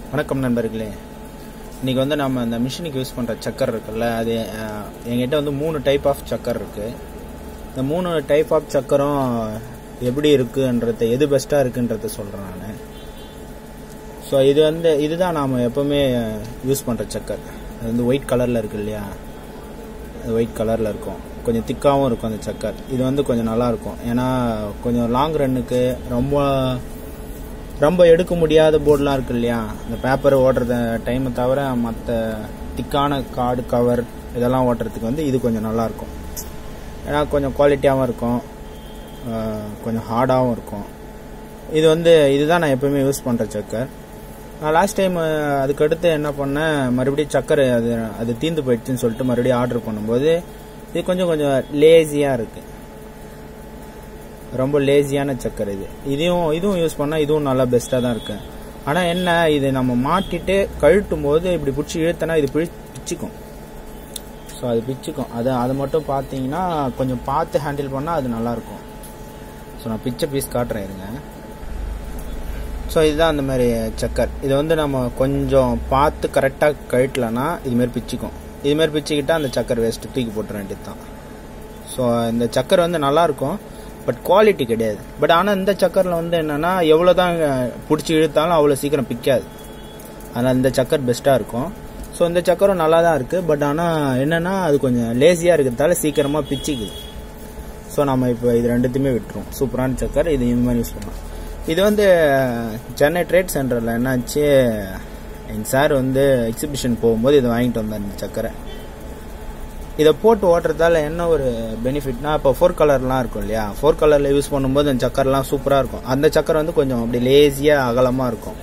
வணக்கம் நண்பர்களே இன்னைக்கு வந்து நம்ம இந்த மிஷினுக்கு யூஸ் பண்ணுற சக்கர் இருக்குல்ல அது அஹ், என்கிட்ட வந்து மூணு டைப் ஆஃப் சக்கர் இருக்கு இந்த மூணு டைப் ஆஃப் சக்கரும் எப்படி இருக்குன்றத எது பெஸ்ட்டாக இருக்குன்றத சொல்கிறேன் நான் ஸோ இது வந்து இதுதான் நாம் எப்போவுமே யூஸ் பண்ணுற சக்கர் அது வந்து ஒயிட் கலரில் இருக்கு இல்லையா அது ஒயிட் கலரில் இருக்கும் கொஞ்சம் திக்காகவும் இருக்கும் அந்த சக்கர் இது வந்து கொஞ்சம் நல்லா இருக்கும் ஏன்னா கொஞ்சம் லாங் ரன்னுக்கு ரொம்ப ரொம்ப எடுக்க முடியாத போர்டெலாம் இருக்கு இல்லையா இந்த பேப்பர் ஓட்டுறத டைமை தவிர மற்ற திக்கான கார்டு கவர் இதெல்லாம் ஓட்டுறதுக்கு வந்து இது கொஞ்சம் நல்லா இருக்கும் ஏன்னா கொஞ்சம் குவாலிட்டியாகவும் இருக்கும் ஆஹ் கொஞ்சம் ஹார்டாகவும் இருக்கும் இது வந்து இதுதான் நான் எப்பவுமே யூஸ் பண்ணுற சக்கர் நான் லாஸ்ட் டைம் அதுக்கடுத்து என்ன பண்ணேன் மறுபடியும் சக்கரை அது அது தீந்து போயிடுச்சுன்னு சொல்லிட்டு மறுபடியும் ஆர்டர் பண்ணும்போது இது கொஞ்சம் கொஞ்சம் லேசியாக இருக்குது ரொம்ப லேசியான சக்கரை இது இதையும் இதுவும் யூஸ் பண்ணால் இதுவும் நல்லா பெஸ்ட்டாக தான் இருக்கு ஆனால் என்ன இது நம்ம மாட்டிட்டு கழட்டும் போது இப்படி பிடிச்சி இழுத்தனா இது பிடி பிச்சுக்கும் ஸோ அது பிச்சுக்கும் அது அது மட்டும் பார்த்தீங்கன்னா கொஞ்சம் பார்த்து ஹேண்டில் பண்ணால் அது நல்லாயிருக்கும் ஸோ நான் பிச்சை பீஸ் காட்டுறேன் இருங்க ஸோ இதுதான் அந்த மாதிரி சக்கர் இது வந்து நம்ம கொஞ்சம் பார்த்து கரெக்டாக கழட்டலன்னா இதுமாரி பிச்சுக்கும் இதுமாரி பிச்சுக்கிட்டா அந்த சக்கர் வேஸ்ட்டு தூக்கி போட்டுற வேண்டியது தான் ஸோ இந்த சக்கர் வந்து நல்லாயிருக்கும் பட் குவாலிட்டி கிடையாது பட் ஆனால் இந்த சக்கரில் வந்து என்னென்னா எவ்வளோ தான் பிடிச்சி இழுத்தாலும் அவ்வளோ சீக்கிரம் பிக்காது அதனால் இந்த சக்கர் பெஸ்ட்டாக இருக்கும் ஸோ இந்த சக்கரம் நல்லா தான் இருக்குது பட் ஆனால் என்னென்னா அது கொஞ்சம் லேசியாக இருக்கிறதால சீக்கிரமாக பிச்சிக்குது ஸோ நம்ம இப்போ இது ரெண்டுத்தையுமே விட்டுருவோம் சூப்பரான சக்கர் இது இந்த மாதிரி யூஸ் பண்ணலாம் இது வந்து சென்னை ட்ரேட் சென்டரில் என்னாச்சு எங்கள் சார் வந்து எக்ஸிபிஷன் போகும்போது இதை வாங்கிட்டு வந்தார் இந்த சக்கரை இதை போட்டு ஓட்டுறதால என்ன ஒரு பெனிஃபிட்னா இப்போ ஃபோர் கலர்லாம் இருக்கும் இல்லையா ஃபோர் கலரில் யூஸ் பண்ணும்போது அந்த சக்கர்லாம் சூப்பராக இருக்கும் அந்த சக்கரை வந்து கொஞ்சம் அப்படி லேசியாக அகலமாக இருக்கும்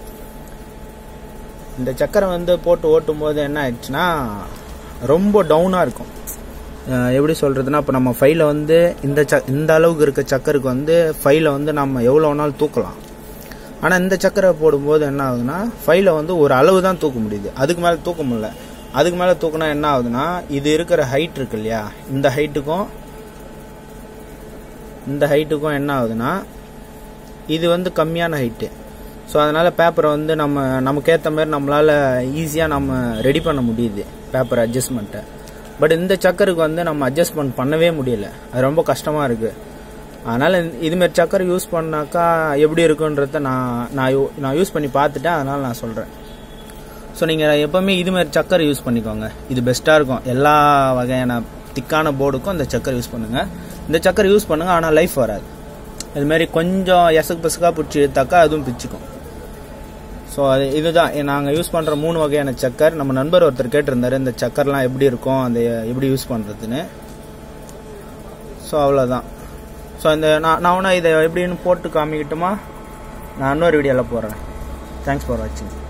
இந்த சக்கரை வந்து போட்டு ஓட்டும் போது என்ன ஆயிடுச்சுன்னா ரொம்ப டவுனாக இருக்கும் அஹ் எப்படி சொல்கிறதுனா இப்போ நம்ம ஃபைலை வந்து இந்த ச இந்த அளவுக்கு இருக்க சக்கருக்கு வந்து ஃபைலை வந்து நம்ம எவ்வளோ வேணாலும் தூக்கலாம் ஆனால் இந்த சக்கரை போடும்போது என்ன ஆகுதுன்னா ஃபைலை வந்து ஒரு அளவு தான் தூக்க முடியுது அதுக்கு மேலே தூக்க முடியல அதுக்கு மேலே தூக்கினா என்ன ஆகுதுன்னா இது இருக்கிற ஹைட் இருக்கு இல்லையா இந்த ஹைட்டுக்கும் இந்த ஹைட்டுக்கும் என்ன ஆகுதுன்னா இது வந்து கம்மியான ஹைட்டு ஸோ அதனால் பேப்பரை வந்து நம்ம நமக்கு ஏற்ற மாதிரி நம்மளால் ஈஸியாக நம்ம ரெடி பண்ண முடியுது பேப்பர் அட்ஜஸ்ட்மெண்ட்டை பட் இந்த சக்கருக்கு வந்து நம்ம அட்ஜஸ்ட்மெண்ட் பண்ணவே முடியல அது ரொம்ப கஷ்டமாக இருக்குது அதனால் இதுமாரி சக்கரை யூஸ் பண்ணாக்கா எப்படி இருக்குன்றத நான் நான் யூ- நான் யூஸ் பண்ணி பார்த்துட்டேன் அதனால் நான் சொல்கிறேன் ஸோ நீங்கள் எப்போவுமே இதுமாரி சக்கரை யூஸ் பண்ணிக்கோங்க இது பெஸ்ட்டாக இருக்கும் எல்லா வகையான திக்கான போர்டுக்கும் இந்த சக்கரை யூஸ் பண்ணுங்கள் இந்த சக்கரை யூஸ் பண்ணுங்கள் ஆனால் லைஃப் வராது இதுமாரி கொஞ்சம் எசக்கு பசக்காக பிடிச்சி இழுத்தாக்கா அதுவும் பிச்சுக்கும் ஸோ அது இதுதான் நாங்கள் யூஸ் பண்ணுற மூணு வகையான சக்கர் நம்ம நண்பர் ஒருத்தர் கேட்டிருந்தாரு இந்த சக்கர்லாம் எப்படி இருக்கும் அந்த எப்படி யூஸ் பண்ணுறதுன்னு ஸோ அவ்வளோதான் ஸோ இந்த நான் நான் வேணா இதை எப்படின்னு போட்டு காமிக்கிட்டுமா நான் இன்னொரு வீடியோவில் போடுறேன் தேங்க்ஸ் ஃபார் வாட்சிங்